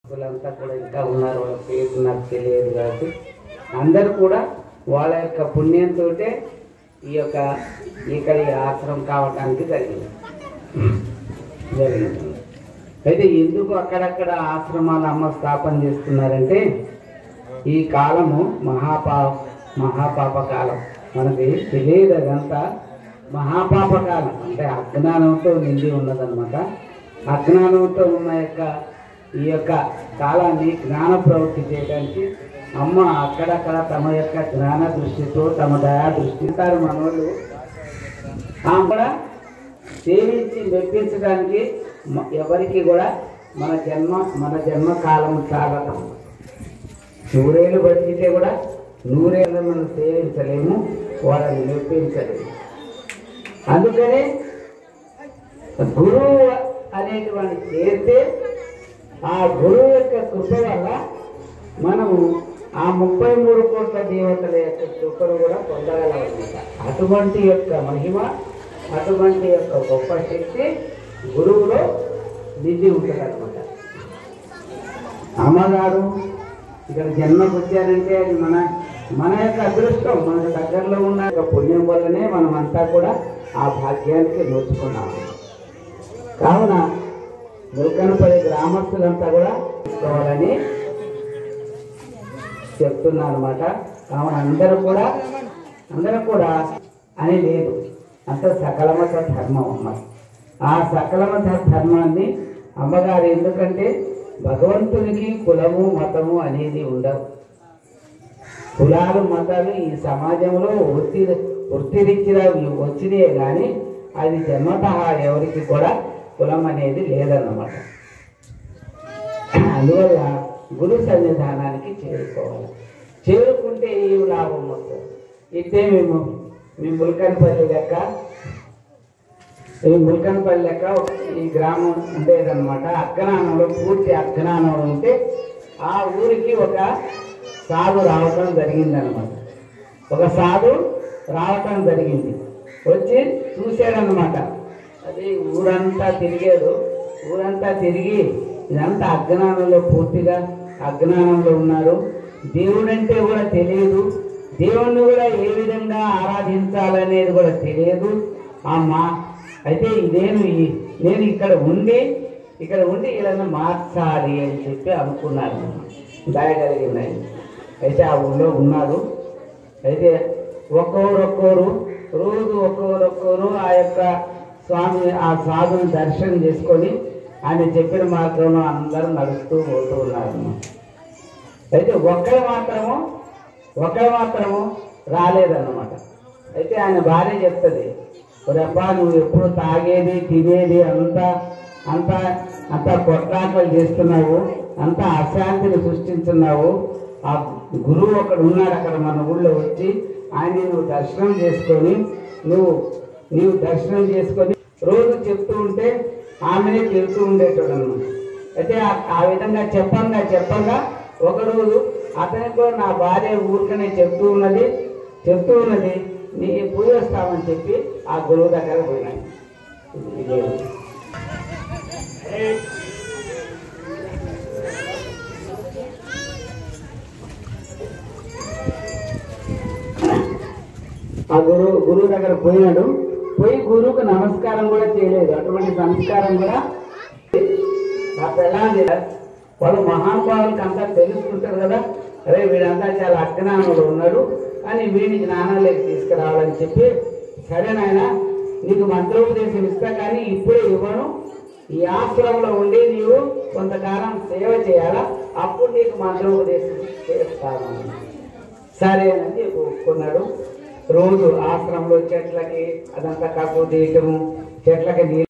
వీళ్ళంతా కూడా ఇంకా ఉన్నారు వాళ్ళ పేరు నాకు తెలియదు కాబట్టి అందరూ కూడా వాళ్ళ యొక్క పుణ్యంతో ఈ యొక్క ఇక్కడ ఈ ఆశ్రమం కావటానికి జరిగింది జరిగింది అయితే ఎందుకు అక్కడక్కడ ఆశ్రమాలు అమ్మ స్థాపన చేస్తున్నారంటే ఈ కాలము మహాపా మహాపాప కాలం మనకి తెలియదు అదంతా మహాపాప కాలం అంటే అజ్ఞానంతో నిండి ఉన్నదన్నమాట అజ్ఞానంతో ఉన్న యొక్క ఈ యొక్క కాలాన్ని జ్ఞాన ప్రవృత్తి చేయడానికి అమ్మ అక్కడక్కడ తమ యొక్క జ్ఞాన దృష్టితో తమ దయా దృష్టి తారు మనోళ్ళు ఆమె కూడా సేవించి మెప్పించడానికి మ- ఎవరికి కూడా మన జన్మ మన జన్మ కాలం చాలా నూరేళ్ళు బతికితే కూడా నూరేళ్ళు మనం సేవించలేము వాళ్ళని మెప్పించలేము అందుకనే గురువు అనేటువంటి చేస్తే ఆ గురువు యొక్క కృప వల్ల మనము ఆ ముప్పై మూడు కోట్ల దేవతల యొక్క కృపను కూడా పొందగలమన్నమాట అటువంటి యొక్క మహిమ అటువంటి యొక్క గొప్ప శక్తి గురువులో నిధి ఉంటుంది అమ్మగారు ఇక్కడ జన్మకు వచ్చారంటే అది మన మన యొక్క అదృష్టం మన దగ్గరలో ఉన్న యొక్క పుణ్యం వల్లనే మనం అంతా కూడా ఆ భాగ్యానికి నోచుకున్నాము కావున ముల్కనపల్లి గ్రామస్తులంతా కూడా తీసుకోవాలని చెప్తున్నా అనమాట కావున అందరూ కూడా అందరూ కూడా అని లేదు అంత సకలమత ధర్మం అమ్మ ఆ సకలమత ధర్మాన్ని అమ్మగారు ఎందుకంటే భగవంతునికి కులము మతము అనేది ఉండవు కులాలు మతాలు ఈ సమాజంలో వృత్తి వృత్తిరీత్యా వచ్చినాయే కానీ అది జన్మత ఎవరికి కూడా కులం అనేది లేదన్నమాట అందువల్ల గురు సన్నిధానానికి చేరుకోవాలి చేరుకుంటే ఏం లాభం వస్తుంది ఇదే మేము మీ ముల్కన్పల్లి లెక్క ఈ ముల్కన్పల్లి లెక్క ఈ గ్రామం ఉండేదన్నమాట అజ్ఞానంలో పూర్తి అజ్ఞానంలో ఉంటే ఆ ఊరికి ఒక సాధు రావటం జరిగిందనమాట ఒక సాధు రావటం జరిగింది వచ్చి చూశాడనమాట అది ఊరంతా తిరిగాడు ఊరంతా తిరిగి ఇదంతా అజ్ఞానంలో పూర్తిగా అజ్ఞానంలో ఉన్నారు దేవుడంటే కూడా తెలియదు దేవుణ్ణి కూడా ఏ విధంగా ఆరాధించాలనేది కూడా తెలియదు అమ్మా అయితే నేను ఈ- నేను ఇక్కడ ఉండి ఇక్కడ ఉండి ఇలా మార్చాలి అని చెప్పి అనుకున్నారు దయగలిగింది ఆయన. అయితే ఆ ఊళ్ళో ఉన్నారు అయితే ఒక్కొరు ఒక్కోరు రోజు ఒక్కొరు ఒక్కోరు ఆ యొక్క స్వామి ఆ సాధుని దర్శనం చేసుకొని ఆయన చెప్పిన మార్గంలో అందరూ నడుస్తూ పోతూ ఉన్నారు అయితే ఒక్కరు మాత్రము ఒకరు మాత్రము రాలేదన్నమాట అయితే ఆయన భార్య చెప్తుంది ఒరబ్బా నువ్వు ఎప్పుడు తాగేది తినేది అంతా అంతా అంతా కొట్లాటలు చేస్తున్నావు అంతా అశాంతిని సృష్టించున్నావు ఆ గురువు ఒకడు ఉన్నాడు అక్కడ మన ఊళ్ళో వచ్చి ఆయన నువ్వు దర్శనం చేసుకొని నువ్వు నీవు దర్శనం చేసుకొని రోజు చెప్తూ ఉంటే ఆమెనే తిరుగుతూ ఉండేటోడు అన్నమాట అయితే ఆ- ఆ విధంగా చెప్పంగా చెప్పంగా ఒకరోజు అతనికి కూడా నా భార్య ఊరికనే చెప్తూ ఉన్నది చెప్తూ ఉన్నది నీ పూజ వస్తామని చెప్పి ఆ గురువు దగ్గర పోయినాయి ఇదే. ఆ గురువు గురువు దగ్గర పోయినాడు పోయి గురువుకు నమస్కారం కూడా చేయలేదు అటువంటి సంస్కారం కూడా ఆ పెళ్ళాన్ని వాళ్ళు మహానుభావులకి అంతా తెలుసుకుంటారు కదా అరే వీడంతా చాలా అజ్ఞానంలో ఉన్నాడు అని వీడిని జ్ఞానాలకి తీసుకురావాలని చెప్పి సరే నాయన నీకు మంత్రోపదేశం ఇస్తా కానీ ఇప్పుడే ఇవ్వను ఈ ఆశ్రమంలో ఉండి నీవు కొంతకాలం సేవ చేయాలా అప్పుడు నీకు మంత్రోపదేశం చేస్తాను సరే అని ఒప్పుకున్నాడు రోజు ఆశ్రమంలో చెట్లకి అదంతా కప్పు తీయటము చెట్లకి నీళ్ళు